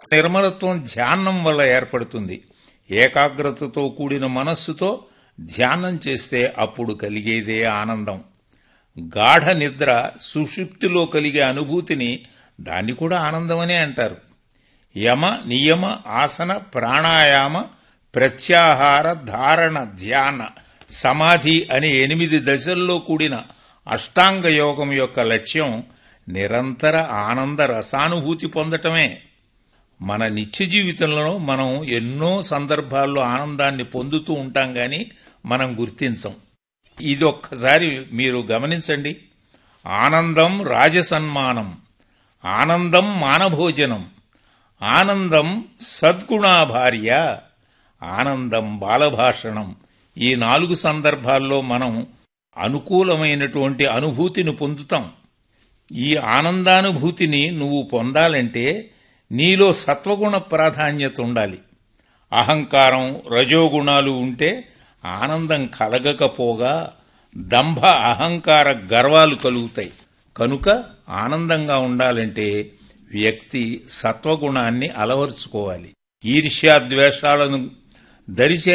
నిర్మలత్వం ధ్యానం వల్ల ఏర్పడుతుంది ఏకాగ్రతతో కూడిన మనస్సుతో ధ్యానం చేస్తే అప్పుడు కలిగేదే ఆనందం గాఢ నిద్ర సుషుప్తిలో కలిగే అనుభూతిని దాన్ని కూడా ఆనందమనే అంటారు యమ నియమ ఆసన ప్రాణాయామ ప్రత్యాహార ధారణ ధ్యాన సమాధి అనే ఎనిమిది దశల్లో కూడిన అష్టాంగ యోగం యొక్క లక్ష్యం నిరంతర ఆనంద రసానుభూతి పొందటమే మన నిత్య జీవితంలో మనం ఎన్నో సందర్భాల్లో ఆనందాన్ని పొందుతూ ఉంటాం గాని మనం గుర్తించం ఇది ఒక్కసారి మీరు గమనించండి ఆనందం రాజసన్మానం ఆనందం మానభోజనం ఆనందం సద్గుణాభార్య ఆనందం బాలభాషణం ఈ నాలుగు సందర్భాల్లో మనం అనుకూలమైనటువంటి అనుభూతిని పొందుతాం ఈ ఆనందానుభూతిని నువ్వు పొందాలంటే నీలో సత్వగుణ ప్రాధాన్యత ఉండాలి అహంకారం రజోగుణాలు ఉంటే ఆనందం కలగకపోగా దంభ అహంకార గర్వాలు కలుగుతాయి కనుక ఆనందంగా ఉండాలంటే వ్యక్తి సత్వగుణాన్ని అలవరుచుకోవాలి ఈర్ష్యాద్వేషాలను దరిచే